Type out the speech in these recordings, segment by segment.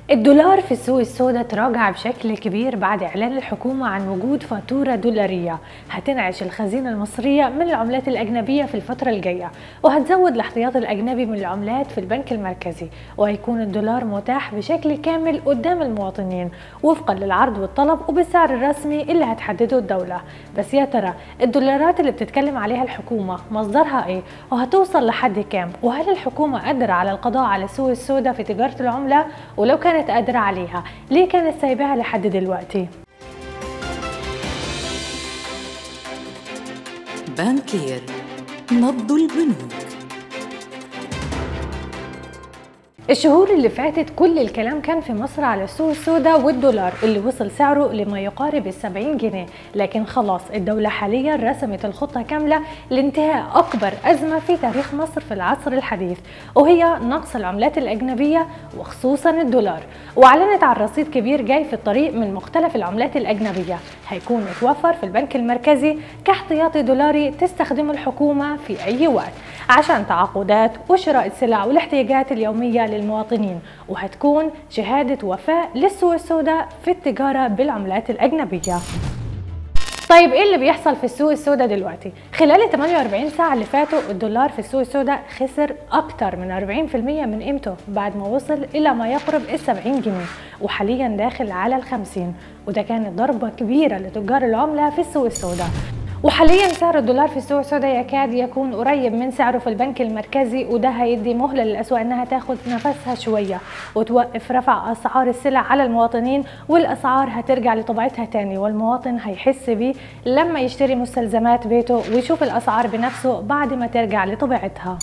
الدولار في السوق السوداء تراجع بشكل كبير بعد إعلان الحكومة عن وجود فاتورة دولارية هتنعش الخزينة المصرية من العملات الأجنبية في الفترة الجاية وهتزود الاحتياط الأجنبي من العملات في البنك المركزي وهيكون الدولار متاح بشكل كامل قدام المواطنين وفقا للعرض والطلب وبالسعر الرسمي اللي هتحدده الدولة بس يا ترى الدولارات اللي بتتكلم عليها الحكومة مصدرها ايه وهتوصل لحد كام وهل الحكومة قادرة على القضاء على السوق السوداء في تجارة العملة ولو كان كانت قادرة عليها ليه كانت سايباها لحد دلوقتي بانكير نبض البنوك الشهور اللي فاتت كل الكلام كان في مصر على السوق السوداء والدولار اللي وصل سعره لما يقارب ال 70 جنيه لكن خلاص الدولة حاليا رسمت الخطة كاملة لانتهاء أكبر أزمة في تاريخ مصر في العصر الحديث وهي نقص العملات الأجنبية وخصوصا الدولار وأعلنت عن رصيد كبير جاي في الطريق من مختلف العملات الأجنبية هيكون متوفر في البنك المركزي كاحتياطي دولاري تستخدمه الحكومة في أي وقت عشان تعاقدات وشراء السلع والاحتياجات اليومية للمواطنين وهتكون شهادة وفاء للسوق السوداء في التجارة بالعملات الأجنبية طيب ايه اللي بيحصل في السوق السوداء دلوقتي خلال ال 48 ساعه اللي فاتوا الدولار في السوق السوداء خسر اكتر من 40% من قيمته بعد ما وصل الى ما يقرب ال 70 جنيه وحاليا داخل على ال 50 وده كانت ضربه كبيره لتجار العمله في السوق السوداء وحاليا سعر الدولار في السوق السوداء يكاد يكون قريب من سعره في البنك المركزي وده هيدي مهله للاسواق انها تاخد نفسها شويه وتوقف رفع اسعار السلع على المواطنين والاسعار هترجع لطبيعتها تاني والمواطن هيحس بيه لما يشتري مستلزمات بيته ويشوف الاسعار بنفسه بعد ما ترجع لطبيعتها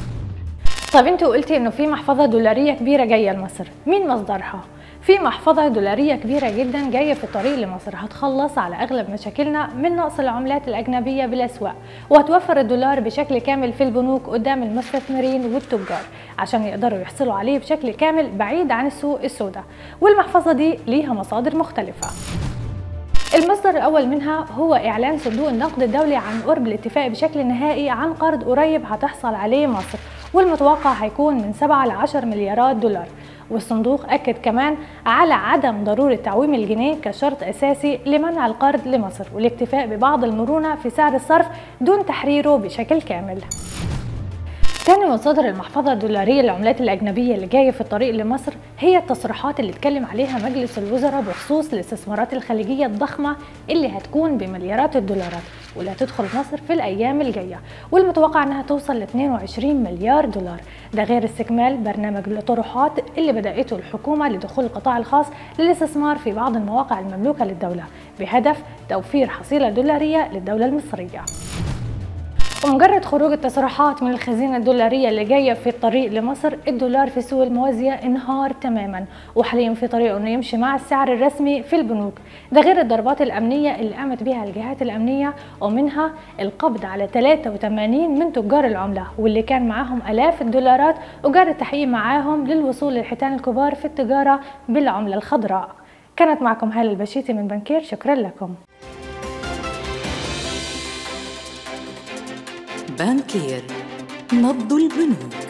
طب انت قلتي انه في محفظه دولاريه كبيره جايه لمصر مين مصدرها في محفظة دولارية كبيرة جدا جاية في الطريق لمصر هتخلص على أغلب مشاكلنا من نقص العملات الأجنبية بالأسواق وهتوفر الدولار بشكل كامل في البنوك قدام المستثمرين والتجار عشان يقدروا يحصلوا عليه بشكل كامل بعيد عن السوق السوداء والمحفظة دي ليها مصادر مختلفة المصدر الأول منها هو إعلان صندوق النقد الدولي عن قرب الاتفاق بشكل نهائي عن قرض قريب هتحصل عليه مصر والمتوقع هيكون من 7 ل 10 مليارات دولار والصندوق أكد كمان على عدم ضرورة تعويم الجنيه كشرط أساسي لمنع القرض لمصر والاكتفاء ببعض المرونة في سعر الصرف دون تحريره بشكل كامل تاني مصادر المحفظة الدولارية للعملات الأجنبية اللي جاية في الطريق لمصر هي التصريحات اللي اتكلم عليها مجلس الوزراء بخصوص الاستثمارات الخليجية الضخمة اللي هتكون بمليارات الدولارات واللي هتدخل مصر في الأيام الجاية والمتوقع أنها توصل ل 22 مليار دولار ده غير استكمال برنامج الطروحات اللي بدأته الحكومة لدخول القطاع الخاص للاستثمار في بعض المواقع المملوكة للدولة بهدف توفير حصيلة دولارية للدولة المصرية ومجرد خروج التصريحات من الخزينة الدولارية اللي جاية في الطريق لمصر الدولار في السوق الموازية انهار تماما وحاليا في طريقه انه يمشي مع السعر الرسمي في البنوك ده غير الضربات الأمنية اللي قامت بها الجهات الأمنية ومنها القبض على 83 من تجار العملة واللي كان معاهم آلاف الدولارات وجاري التحقيق معاهم للوصول للحيتان الكبار في التجارة بالعملة الخضراء كانت معكم هالة البشيتي من بنكير شكرا لكم بانكير نبض البنوك